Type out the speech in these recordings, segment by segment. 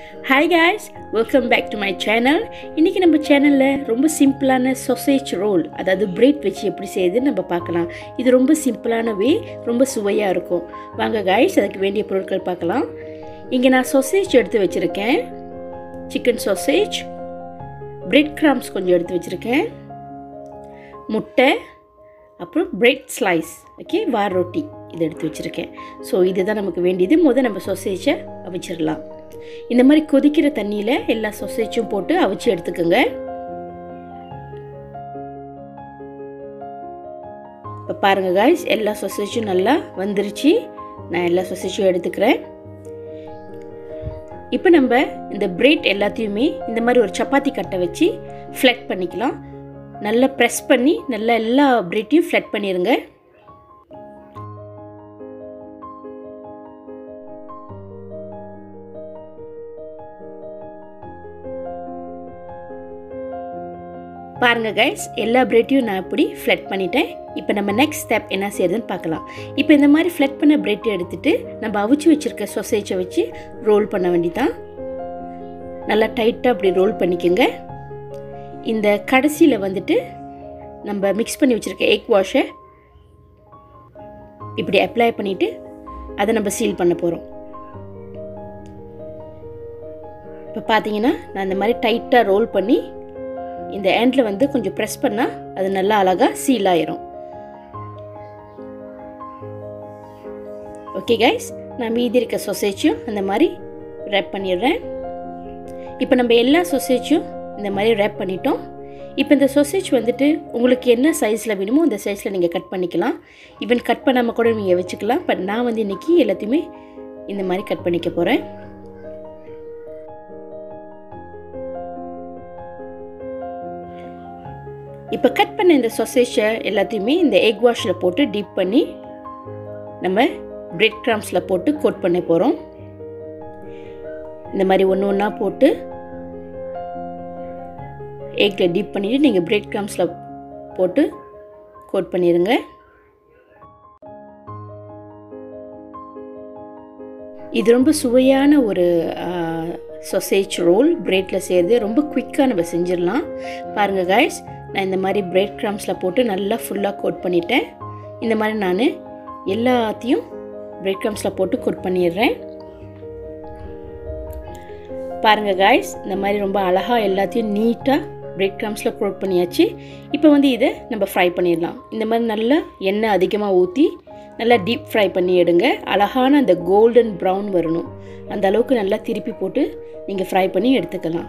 hi guys welcome back to my channel இன்றைக்கி நம்ம சேனலில் ரொம்ப சிம்பிளான சொசேஜ் ரோல் அதாவது பிரெட் வச்சு எப்படி செய்யுதுன்னு நம்ம பார்க்கலாம் இது ரொம்ப சிம்பிளான வே ரொம்ப சுவையாக இருக்கும் வாங்க காய்ஸ் அதுக்கு வேண்டிய பொருட்கள் பார்க்கலாம் இங்கே நான் சொசேஜ் எடுத்து வச்சுருக்கேன் சிக்கன் சொசேஜ் பிரெட் கிராம்ஸ் கொஞ்சம் எடுத்து வச்சுருக்கேன் முட்டை அப்புறம் பிரெட் ஸ்லைஸ் ஓகே வார் ரொட்டி இதை எடுத்து வச்சுருக்கேன் ஸோ இதுதான் நமக்கு வேண்டியது முதல் நம்ம சொசேஜை அவிச்சிடலாம் இந்த மாதிரி கொதிக்கிற தண்ணியில் எல்லா சொசேஜும் போட்டு அவிச்சு எடுத்துக்கோங்க இப்போ பாருங்கள் காய்ஸ் எல்லா சொசேஜும் நல்லா வந்துருச்சு நான் எல்லா சொசேஜும் எடுத்துக்கிறேன் இப்போ நம்ம இந்த பிரெட் எல்லாத்தையுமே இந்த மாதிரி ஒரு சப்பாத்தி கட்டை வச்சு ஃப்ளட் பண்ணிக்கலாம் நல்லா ப்ரெஸ் பண்ணி நல்லா எல்லா பிரெட்டையும் ஃப்ளட் பண்ணிடுங்க பாருங்க கைஸ் எல்லா பிரெட்டையும் நான் இப்படி ஃப்ளட் பண்ணிட்டேன் இப்போ நம்ம நெக்ஸ்ட் ஸ்டெப் என்ன செய்யறதுன்னு பார்க்கலாம் இப்போ இந்த மாதிரி ஃப்ளட் பண்ண பிரெட் எடுத்துட்டு நம்ம அவிச்சு வச்சுருக்க சொசேஜை வச்சு ரோல் பண்ண வேண்டிதான் நல்லா டைட்டாக அப்படி ரோல் பண்ணிக்கோங்க இந்த கடைசியில் வந்துட்டு நம்ம மிக்ஸ் பண்ணி வச்சுருக்க எக் வாஷை இப்படி அப்ளை பண்ணிவிட்டு அதை நம்ம சீல் பண்ண போகிறோம் இப்போ பார்த்தீங்கன்னா நான் இந்த மாதிரி டைட்டாக ரோல் பண்ணி இந்த எண்டில் வந்து கொஞ்சம் ப்ரெஸ் பண்ணால் அது நல்லா அழகாக சீல் ஆயிரும் ஓகே கைஸ் நான் மீதி இருக்க சொசேஜும் அந்த மாதிரி ரேப் பண்ணிடுறேன் இப்போ நம்ம எல்லா சொசேஜும் இந்த மாதிரி ரேப் பண்ணிட்டோம் இப்போ இந்த சொசேஜ் வந்துட்டு உங்களுக்கு என்ன சைஸில் வேணுமோ அந்த சைஸில் நீங்கள் கட் பண்ணிக்கலாம் ஈவன் கட் பண்ணாமல் கூட நீங்கள் வச்சுக்கலாம் பட் நான் வந்து இன்றைக்கி எல்லாத்தையுமே இந்த மாதிரி கட் பண்ணிக்க போகிறேன் இப்போ கட் பண்ண இந்த சொசேஜை எல்லாத்தையுமே இந்த எக் வாஷில் போட்டு டீப் பண்ணி நம்ம பிரெட் கிராம்ஸில் போட்டு கோட் பண்ண போகிறோம் இந்த மாதிரி ஒன்று ஒன்றா போட்டு எக்கில் டீப் பண்ணிவிட்டு நீங்கள் பிரெட் கிராம்ஸில் போட்டு கோட் பண்ணிடுங்க இது ரொம்ப சுவையான ஒரு சொசேஜ் ரோல் பிரெட்டில் செய்கிறது ரொம்ப குயிக்காக நம்ம செஞ்சிடலாம் பாருங்கள் கைஸ் நான் இந்த மாதிரி பிரெட் கிராம்ஸில் போட்டு நல்லா ஃபுல்லாக கோட் பண்ணிட்டேன் இந்த மாதிரி நான் எல்லாத்தையும் பிரெட் கிராம்ஸில் போட்டு கோட் பண்ணிடுறேன் பாருங்கள் காய்ஸ் இந்த மாதிரி ரொம்ப அழகாக எல்லாத்தையும் நீட்டாக பிரெட் கிராம்ஸில் கோட் பண்ணியாச்சு இப்போ வந்து இதை நம்ம ஃப்ரை பண்ணிடலாம் இந்த மாதிரி நல்லா எண்ணெய் அதிகமாக ஊற்றி நல்லா டீப் ஃப்ரை பண்ணி எடுங்க அழகான அந்த கோல்டன் ப்ரௌன் வரணும் அந்த அளவுக்கு நல்லா திருப்பி போட்டு நீங்கள் ஃப்ரை பண்ணி எடுத்துக்கலாம்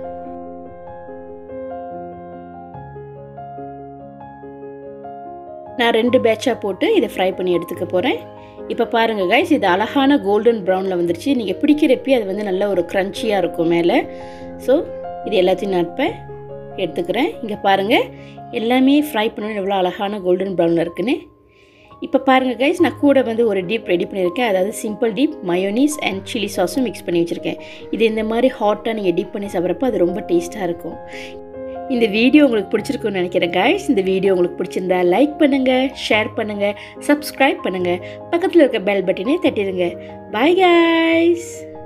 நான் ரெண்டு பேட்சாக போட்டு இதை ஃப்ரை பண்ணி எடுத்துக்க போகிறேன் இப்போ பாருங்கள் கைஸ் இது அழகான கோல்டன் ப்ரௌனில் வந்துருச்சு நீங்கள் பிடிக்கிறப்பி அது வந்து நல்ல ஒரு க்ரன்ச்சியாக இருக்கும் மேலே ஸோ இது எல்லாத்தையும் நான் இப்போ எடுத்துக்கிறேன் இங்கே பாருங்கள் எல்லாமே ஃப்ரை பண்ணணும் எவ்வளோ அழகான கோல்டன் ப்ரௌனில் இருக்குன்னு இப்போ பாருங்கள் கைஸ் நான் கூட வந்து ஒரு டீப் ரெடி பண்ணியிருக்கேன் அதாவது simple dip mayonnaise and chilli சாஸும் மிக்ஸ் பண்ணி வச்சுருக்கேன் இது இந்த மாதிரி ஹாட்டாக நீங்கள் டீப் பண்ணி சாப்பிட்றப்போ அது ரொம்ப டேஸ்ட்டாக இருக்கும் இந்த வீடியோ உங்களுக்கு பிடிச்சிருக்குன்னு நினைக்கிறேன் கைஸ் இந்த வீடியோ உங்களுக்கு பிடிச்சிருந்தா லைக் பண்ணுங்கள் ஷேர் பண்ணுங்கள் சப்ஸ்கிரைப் பண்ணுங்கள் பக்கத்தில் இருக்க பெல் பட்டனே தட்டிடுங்க பாய் கைஸ்